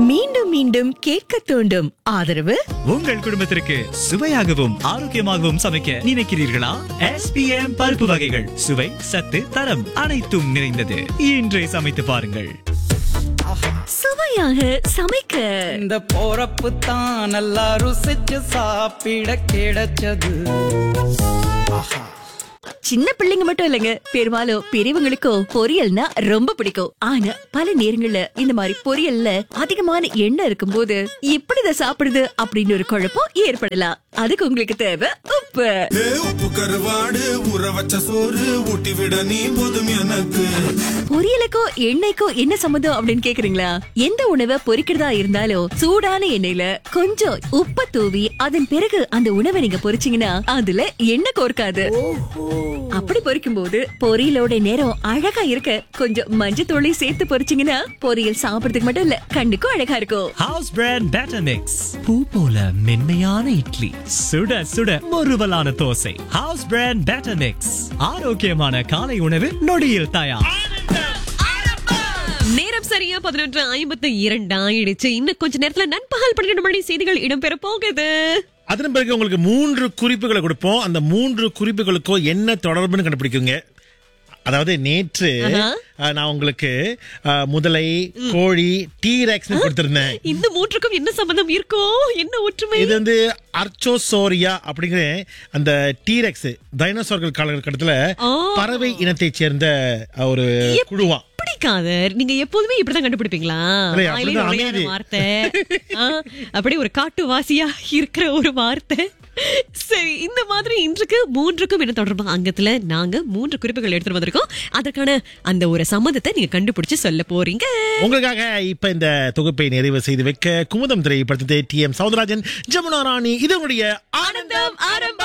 மீண்டும் மீண்டும் கேட்க தூண்டும் ஆதரவு உங்கள் குடும்பத்திற்கு சுவையாகவும் ஆரோக்கியமாகவும் சமைக்க நினைக்கிறீர்களா எஸ்பிஎம் பருப்பு வகைகள் சுவை சத்து தரம் அனைத்தும் நிறைந்தது இன்றே சமைத்து பாருங்கள் சுவையாக சமைக்க இந்த போறப்பு தான் நல்லா ருசிச்சு சாப்பிட கிடைச்சது சின்ன பிள்ளைங்க மட்டும் இல்லைங்க பெரும்பாலும் பெரியவங்களுக்கோ பொரியல்னா ரொம்ப பிடிக்கும் ஆனா பல நேரங்கள்ல இந்த மாதிரி பொரியல்ல அதிகமான எண்ணெய் இருக்கும்போது எப்படி இதை சாப்பிடுது அப்படின்னு ஒரு குழப்பம் ஏற்படலாம் அதுக்கு உங்களுக்கு தேவை உப்பு ஏ, உப்பு கருவாடு ஊற வச்ச சோறு ஊட்டி விட நீ போதும் எனக்கு பொரியலுக்கோ எண்ணெய்க்கோ என்ன சம்மந்தம் அப்படின்னு கேக்குறீங்களா எந்த உணவை பொரிக்கிறதா இருந்தாலும் சூடான எண்ணெயில கொஞ்சம் உப்ப தூவி அதன் பிறகு அந்த உணவை நீங்க பொரிச்சீங்கன்னா அதுல எண்ணெய் கோர்க்காது அப்படி பொரிக்கும் போது பொரியலோட நேரம் அழகா இருக்க கொஞ்சம் மஞ்சத்தூளை சேர்த்து பொரிச்சீங்கன்னா பொரியல் சாப்பிடுறதுக்கு மட்டும் இல்ல கண்ணுக்கும் அழகா இருக்கும் ஹவுஸ் பிராண்ட் பேட்டர் மிக்ஸ் பூ போல மென்மையான இட்லி சுட சுட முறுவலான dosa house brand batter mix ஆரோக்கியமான காலை உணவு நொடியில் தயார் நேரம் சரியா பதினொன்று ஐம்பத்தி இரண்டு ஆயிடுச்சு இன்னும் கொஞ்ச நேரத்துல நண்பகல் பன்னிரண்டு மணி செய்திகள் இடம்பெற போகுது அதன் பிறகு உங்களுக்கு மூன்று குறிப்புகளை கொடுப்போம் அந்த மூன்று குறிப்புகளுக்கும் என்ன தொடர்புன்னு கண்டுபிடிக்குங்க அதாவது நேற்று அஹ், நான் உங்களுக்கு அஹ், முதலை கோழி டீரெக்ஸ் கொடுத்திருந்தேன் இந்த மூன்றுக்கும் என்ன சம்பந்தம் இருக்கும் என்ன ஒற்றுமை இது வந்து அர்ச்சோசோரியா அப்படிங்கிற அந்த டீரெக்ஸ் டைனோசார்கள் காலகட்டத்துல ஆ. பறவை இனத்தை சேர்ந்த அஹ், ஒரு குழுவா பிடிக்காத நீங்க எப்போதுமே இப்படிதான் கண்டுபிடிப்பீங்களா இல்லை, வாயிலே அப்படிதான் நுழையாத அமையுது. வார்த்தை ஆ, அப்படியே ஒரு காட்டுவாசியா இருக்கிற ஒரு வார்த்தை சரி இந்த மாதிரி இன்றைக்கு மூன்றுக்கும் என்ன தொடர்பு அங்கத்துல நாங்க மூன்று குறிப்புகள் எடுத்துட்டு வந்திருக்கோம் அதற்கான அந்த ஒரு சம்மந்தத்தை நீங்க கண்டுபிடிச்சு சொல்ல போறீங்க உங்களுக்காக இப்ப இந்த தொகுப்பை நிறைவு செய்து வைக்க குமுதம் திரைப்படத்தை டி எம் சௌந்தரராஜன் ஜமுனா ராணி இது உங்களுடைய ஆனந்தம் ஆரம்பம்